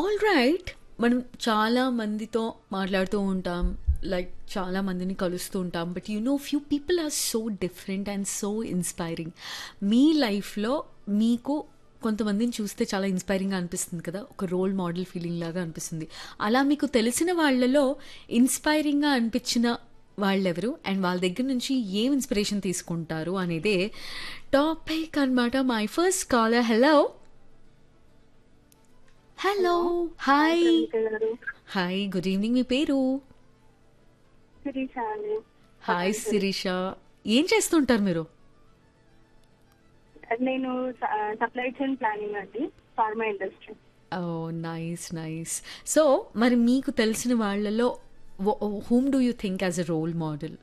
All right మనం చాలా మందితో మాట్లాడుతూ ఉంటాం లైక్ చాలా మందిని కలుస్తూ ఉంటాం but you know few people are so different and so inspiring మీ లైఫ్లో మీకు కొంతమందిని చూస్తే చాలా ఇన్స్పైరింగ్గా అనిపిస్తుంది కదా ఒక రోల్ మోడల్ ఫీలింగ్ లాగా అనిపిస్తుంది అలా మీకు తెలిసిన వాళ్ళలో ఇన్స్పైరింగ్గా అనిపించిన వాళ్ళెవరు అండ్ వాళ్ళ దగ్గర నుంచి ఏం ఇన్స్పిరేషన్ తీసుకుంటారు అనేదే టాపిక్ అనమాట my first caller hello hello hi గారు హాయ్ గుడ్ ఈవినింగ్ మీ పేరు శిరీష అండి హాయ్ శిరీష ఏం చేస్తుంటారు మీరు నేను సప్లై చైన్ ప్లానింగ్ అండి pharma industry oh nice nice so మరి మీకు తెలిసిన వాళ్ళలో whom do you think as a role model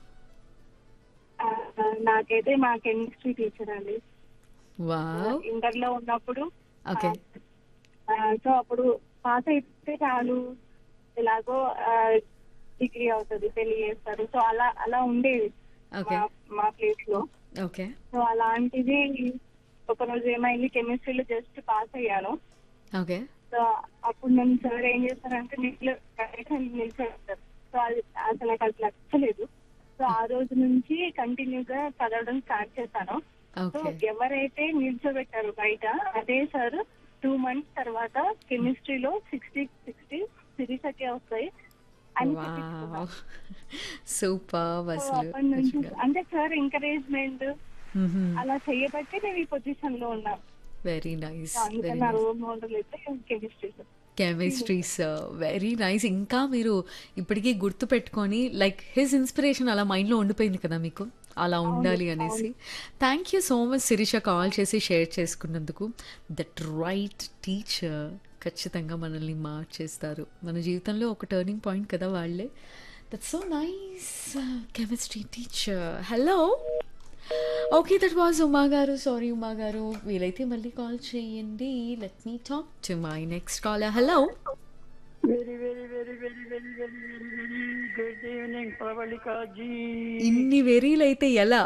నాకైతే మా కెమిస్ట్రీ టీచర్ అండి వావ్ ఇంటర్ లో ఉన్నప్పుడు ఓకే సో అప్పుడు పాస్ అయితే చాలు ఎలాగో డిగ్రీ అవుతుంది పెళ్లి చేస్తారు సో అలా అలా ఉండేది ఓకే మా- మా ప్లేస్ లో ఓకే సో అలాంటిది ఒక రోజు ఏమైంది కెమిస్ట్రీలో జస్ట్ పాస్ అయ్యాను ఓకే సో అప్పుడు నన్ను సార్ ఏం చేస్తారంటే నిల్చో నిల్చోబెడతారు సో అది అసలు నాకు అది నచ్చలేదు సో ఆ రోజు నుంచి కంటిన్యూగా చదవడం స్టార్ట్ చేశాను సో ఓకే ఎవరైతే నిల్చోబెట్టారు బయట అదే సార్ టూ మంత్స్ తర్వాత కెమిస్ట్రీలో సిక్స్టీ సిక్స్టీ సిరీసకే వస్తాయి అని చెప్పించుకున్నాను. వావ్ సూపర్ సో అసలు అప్పటి నుంచి అంటే సార్ ఎంకరేజ్మెంట్ మ్మ్. అలా చేయబట్టి నేను ఈ పొజిషన్ లో ఉన్నా వెరీ నైస్ సో అందుకని వెరీ నా నైస్ రోల్ మోడల్ అయితే chemistry sir chemistry sir very nice ఇంకా మీరు ఇప్పటికీ గుర్తు పెట్టుకొని లైక్ హిజ్ ఇన్స్పిరేషన్ అలా మైండ్లో ఉండిపోయింది కదా మీకు అలా ఉండాలి అనేసి thank you so much Sirisha call చేసి షేర్ చేసుకున్నందుకు దట్ రైట్ టీచర్ ఖచ్చితంగా మనల్ని మార్చేస్తారు మన జీవితంలో ఒక టర్నింగ్ పాయింట్ కదా వాళ్ళే that so nice chemistry teacher hello okay that was Uma garu sorry Uma garu వీలైతే మళ్ళీ కాల్ చేయండి let me talk to my next call hello very very very very very very very very good evening Pravallika ji ఇన్ని వెరీలు అయితే ఎలా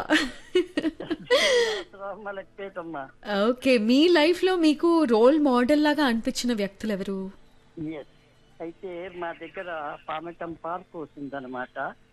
మలక్పేటమ్మ okay మీ లైఫ్లో మీకు రోల్ మోడల్ లాగా అనిపించిన వ్యక్తులు ఎవరు ఎస్ అయితే మా దగ్గర పామెటం పార్క్ వస్తుందన్నమాట